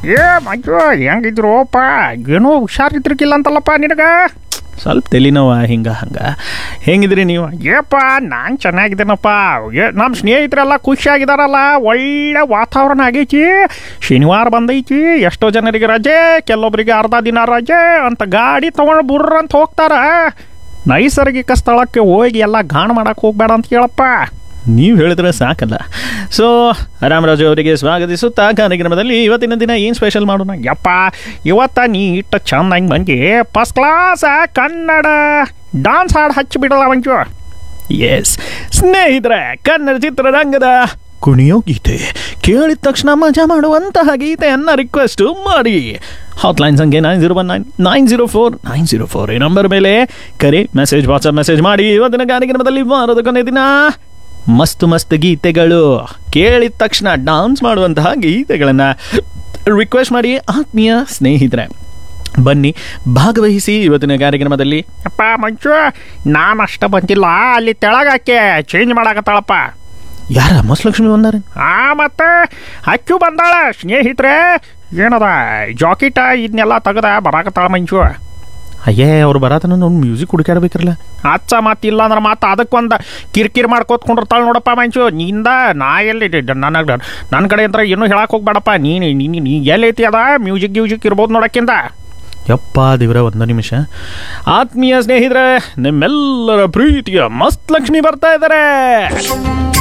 ಏ ಮಂಜು ಹೆಂಗಿದ್ರೋಪ್ಪ ಏನೋ ಹುಷಾರಿದ್ರಿಗಿಲ್ಲ ಅಂತಲ್ಲಪ್ಪ ನಿನಗ ಸ್ವಲ್ಪ ತಲೆನೋವ ಹಿಂಗ ಹಂಗ ಹೆಂಗಿದ್ರಿ ನೀವು ಏಪ್ಪ ನಾನು ಚೆನ್ನಾಗಿದ್ದೇನಪ್ಪ ಏ ನಮ್ಮ ಸ್ನೇಹಿತರೆಲ್ಲ ಖುಷಿಯಾಗಿದಾರಲ್ಲ ಒಳ್ಳೆ ವಾತಾವರಣ ಆಗೈತಿ ಶನಿವಾರ ಬಂದೈತಿ ಎಷ್ಟೋ ಜನರಿಗೆ ರಜೆ ಕೆಲವೊಬ್ಬರಿಗೆ ಅರ್ಧ ದಿನ ರಜೆ ಅಂತ ಗಾಡಿ ತೊಗೊಂಡು ಬುರ್ರ ಅಂತ ಹೋಗ್ತಾರ ನೈಸರ್ಗಿಕ ಸ್ಥಳಕ್ಕೆ ಹೋಗಿ ಎಲ್ಲ ಗಾಣ ಮಾಡಕ್ಕೆ ಹೋಗ್ಬೇಡ ಅಂತ ಹೇಳಪ್ಪ ನೀವು ಹೇಳಿದ್ರೆ ಸಾಕಲ್ಲ ಸೊ ರಾಮರಾಜು ಅವರಿಗೆ ಸ್ವಾಗತಿಸುತ್ತಾ ಕಾರ್ಯಕ್ರಮದಲ್ಲಿ ಇವತ್ತಿನ ದಿನ ಏನು ಸ್ಪೆಷಲ್ ಮಾಡೋಣ ಯಪ್ಪ ಇವತ್ತ ನೀ ಇಟ್ಟ ಚಂದಂಗೆ ಮಂದಿ ಫಸ್ಟ್ ಕ್ಲಾಸ್ ಕನ್ನಡ ಡಾನ್ಸ್ ಹಾಡು ಹಚ್ಚಿ ಬಿಡಲ್ಲ ಮಂಜು ಎಸ್ ಸ್ನೇಹಿತರೆ ಕನ್ನಡ ಚಿತ್ರರಂಗದ ಕುಣಿಯೋ ಗೀತೆ ಕೇಳಿದ ತಕ್ಷಣ ಮಜಾ ಮಾಡುವಂತಹ ಗೀತೆಯನ್ನು ರಿಕ್ವೆಸ್ಟ್ ಮಾಡಿ ಹಾಟ್ಲೈನ್ ಸಂಖ್ಯೆ nine zero one nine nine zero four nine zero four ಈ ನಂಬರ್ ಮೇಲೆ ಕರೆ ಮೆಸೇಜ್ ವಾಟ್ಸಪ್ ಮೆಸೇಜ್ ಮಾಡಿ ಇವತ್ತಿನ ಕಾರ್ಯಕ್ರಮದಲ್ಲಿ ವಾರದ ಕೊನೆ ದಿನ ಮಸ್ತ್ ಮಸ್ತ್ ಗೀತೆಗಳು ಕೇಳಿದ ತಕ್ಷಣ ಡಾನ್ಸ್ ಮಾಡುವಂತಹ ಗೀತೆಗಳನ್ನು ರಿಕ್ವೆಸ್ಟ್ ಮಾಡಿ ಆತ್ಮೀಯ ಸ್ನೇಹಿತರೆ ಬನ್ನಿ ಭಾಗವಹಿಸಿ ಇವತ್ತಿನ ಕಾರ್ಯಕ್ರಮದಲ್ಲಿ ಅಪ್ಪ ಮಂಜು ನಾನು ಅಷ್ಟ ಬಂದಿಲ್ಲ ಅಲ್ಲಿ ತೆಳಗಾಕೆ ಚೇಂಜ್ ಮಾಡಾಕತ್ತಾಳಪ್ಪ ಯಾರ ಮಸ್ಲಕ್ಷ್ಮಿ ಬಂದಾರೆ ಆ ಮತ್ತೆ ಅಚ್ಚು ಬಂದಾಳ ಸ್ನೇಹಿತರೆ ಏನದ ಜಾಕೆಟ ಇದನ್ನೆಲ್ಲ ತೆಗದ ಬರಾಕತ್ತಾಳ ಮಂಜು ಅಯ್ಯೇ ಅವ್ರು ಬರತನ ನೋಡಿ ಮ್ಯೂಸಿಕ್ ಹುಡುಕಾಡ್ಬೇಕಲ್ಲ ಅಚ್ಚ ಮತ್ತಿಲ್ಲ ಅಂದ್ರೆ ಮತ್ತೆ ಅದಕ್ಕೊಂದು ಕಿರಿಕಿರಿ ಮಾಡ್ಕೋತ್ಕೊಂಡಿರ್ತಾಳ ನೋಡಪ್ಪ ಮಂಜು ನಿಂದ ನಾ ಎಲ್ಲಿ ನನಗೆ ನನ್ನ ಕಡೆ ಅಂತ ಏನೂ ಹೇಳಕ್ಕೆ ಹೋಗ್ಬೇಡಪ್ಪ ನೀನು ನೀನು ನೀ ಎಲ್ಲೈತಿ ಅದ ಮ್ಯೂಸಿಕ್ ಗ್ಯೂಸಿಕ್ ಇರ್ಬೋದು ನೋಡಕ್ಕಿಂತ ಯಪ್ಪ ದೇವ್ರ ಒಂದು ನಿಮಿಷ ಆತ್ಮೀಯ ಸ್ನೇಹಿತರೆ ನಿಮ್ಮೆಲ್ಲರ ಪ್ರೀತಿಯ ಮಸ್ತ್ ಲಕ್ಷ್ಮಿ ಬರ್ತಾ ಇದ್ದಾರೆ